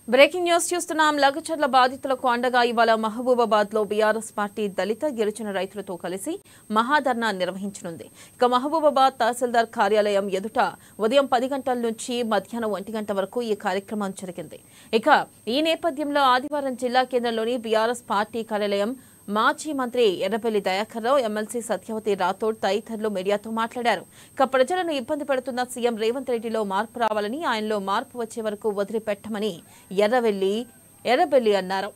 breaking news చూస్తున్నాం లఘుచర్ల బాధితులకు అండగా ఇవాళ మహబూబాబాద్ లో బీఆర్ఎస్ పార్టీ దళిత గిరిజన రైతులతో కలిసి మహాధర్నా నిర్వహించనుంది ఇక మహబూబాబాద్ తహసీల్దార్ కార్యాలయం ఎదుట ఉదయం పది గంటల నుంచి మధ్యాహ్నం ఒంటి గంట వరకు ఈ కార్యక్రమం జరిగింది ఇక ఈ నేపథ్యంలో ఆదివారం జిల్లా కేంద్రంలోని బీఆర్ఎస్ పార్టీ కార్యాలయం మాజీ మంత్రి ఎర్రబెల్లి దయాకర్ రావు ఎమ్మెల్సీ సత్యవతి రాథోడ్ తదితరులు మీడియాతో మాట్లాడారు ఇక ప్రజలను ఇబ్బంది పెడుతున్న సీఎం రేవంత్ రెడ్డిలో మార్పు రావాలని ఆయనలో మార్పు వచ్చే వరకు వదిలిపెట్టమని ఎర్రవెల్లి ఎర్రబెల్లి అన్నారు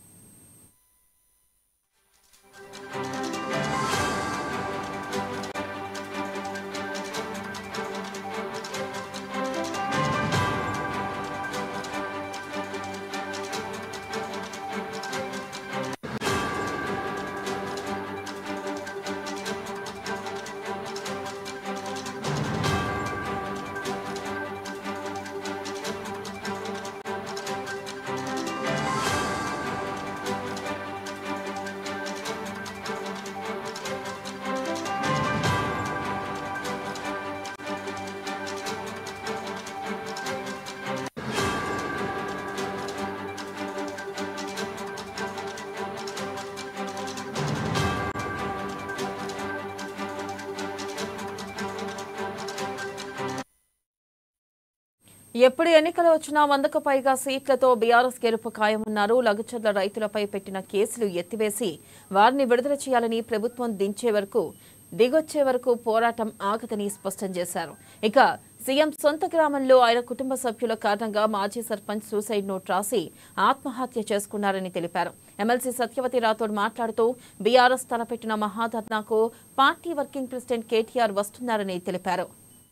ఎప్పుడు ఎన్నికలు వచ్చినా వందకు పైగా సీట్లతో బీఆర్ఎస్ గెలుపు ఖాయమన్నారు లఘుచర్ల రైతులపై పెట్టిన కేసులు ఎత్తివేసి వారిని విడుదల చేయాలని ప్రభుత్వం దించే వరకు దిగొచ్చే వరకు పోరాటం ఆగదని స్పష్టం చేశారు ఇక సీఎం సొంత గ్రామంలో ఆయన కుటుంబ సభ్యుల కారణంగా మాజీ సర్పంచ్ సూసైడ్ నోట్ రాసి ఆత్మహత్య చేసుకున్నారని తెలిపారు ఎమ్మెల్సీ సత్యవతి రాథోడ్ మాట్లాడుతూ బీఆర్ఎస్ తలపెట్టిన మహాధర్నాకు పార్టీ వర్కింగ్ ప్రెసిడెంట్ కేటీఆర్ వస్తున్నారని తెలిపారు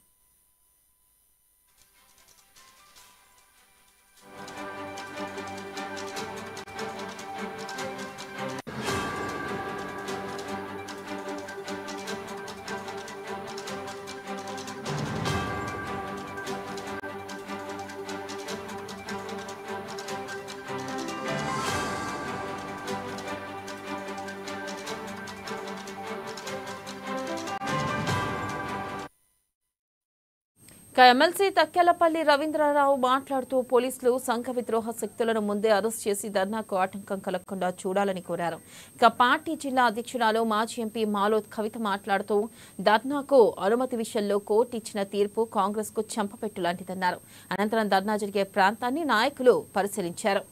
ఇక ఎమ్మెల్సీ తక్కెలపల్లి రవీంద్రరావు మాట్లాడుతూ పోలీసులు సంఘ విద్రోహ శక్తులను ముందే అరెస్ట్ చేసి ధర్నాకు ఆటంకం కలగకుండా చూడాలని కోరారు ఇక పార్టీ జిల్లా అధ్యక్షురాలు మాజీ ఎంపీ మాలోత్ కవిత మాట్లాడుతూ ధర్నాకు అనుమతి విషయంలో కోర్టు ఇచ్చిన తీర్పు కాంగ్రెస్ కు చెంపపెట్టు లాంటిదన్నారు అనంతరం ధర్నా జరిగే ప్రాంతాన్ని నాయకులు పరిశీలించారు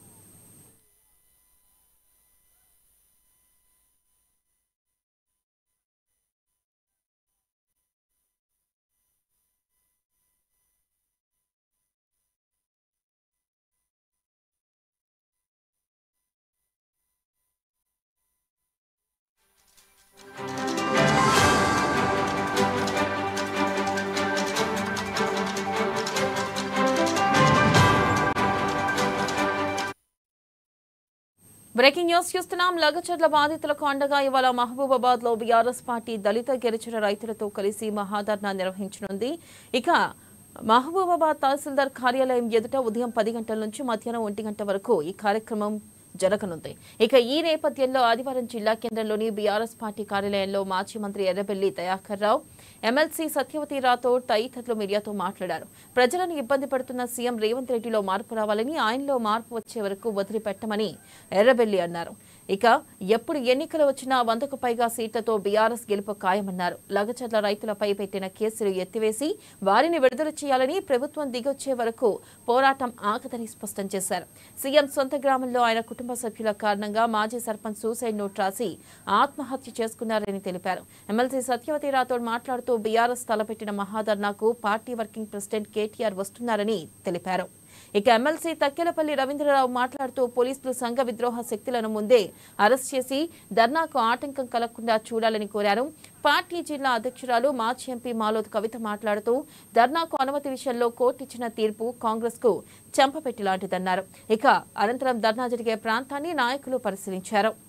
బ్రేకింగ్ న్యూస్ చూస్తున్నాం లగచర్ల బాధితులకు అండగా ఇవాళ మహబూబాబాద్ లో బీఆర్ఎస్ పార్టీ దళిత గిరిజన రైతులతో కలిసి మహాధర్నా నిర్వహించనుంది ఇక మహబూబాబాద్ తహసీల్దార్ కార్యాలయం ఎదుట ఉదయం పది గంటల నుంచి మధ్యాహ్నం ఒంటి గంట వరకు ఈ కార్యక్రమం జరగనుంది ఇక ఈ నేపథ్యంలో ఆదివారం జిల్లా కేంద్రంలోని బీఆర్ఎస్ పార్టీ కార్యాలయంలో మాజీ మంత్రి ఎర్రబెల్లి దయాకర్ రావు ఎమ్మెల్సీ సత్యవతి రాథోడ్ తదితరులు మీడియాతో మాట్లాడారు ప్రజలను ఇబ్బంది పడుతున్న సీఎం రేవంత్ రెడ్డిలో మార్పు రావాలని ఆయనలో మార్పు వచ్చే వరకు వదిలిపెట్టమని ఎర్రబెల్లి అన్నారు ఇక ఎప్పుడు ఎన్నికలు వచ్చినా వందకు పైగా సీట్లతో బీఆర్ఎస్ గెలుపు ఖాయమన్నారు లగచర్ల రైతులపై పెట్టిన కేసులు ఎత్తివేసి వారిని విడుదల చేయాలని ప్రభుత్వం దిగొచ్చే వరకు పోరాటం ఆగదని స్పష్టం చేశారు సీఎం సొంత గ్రామంలో ఆయన కుటుంబ సభ్యుల కారణంగా మాజీ సర్పంచ్ సూసైడ్ నోట్ రాసి ఆత్మహత్య చేసుకున్నారని తెలిపారు ఎమ్మెల్సీ సత్యవతి రాథోడ్ మాట్లాడుతూ బీఆర్ఎస్ తలపెట్టిన మహాధర్నాకు పార్టీ వర్కింగ్ ప్రెసిడెంట్ కేటీఆర్ వస్తున్నారని తెలిపారు ఇక ఎమ్మెల్సీ తక్కెలపల్లి రవీంద్రరావు మాట్లాడుతూ పోలీసులు సంఘ విద్రోహ శక్తులను ముందే అరెస్ట్ చేసి ధర్నాకు ఆటంకం కలగకుండా చూడాలని కోరారు పార్టీ జిల్లా అధ్యక్షురాలు మాజీ ఎంపీ మాలోద్ కవిత మాట్లాడుతూ ధర్నాకు అనుమతి విషయంలో కోర్టు ఇచ్చిన తీర్పు కాంగ్రెస్ కు చెంపపెట్టి లాంటిదన్నారు ఇక అనంతరం ధర్నా జరిగే ప్రాంతాన్ని నాయకులు పరిశీలించారు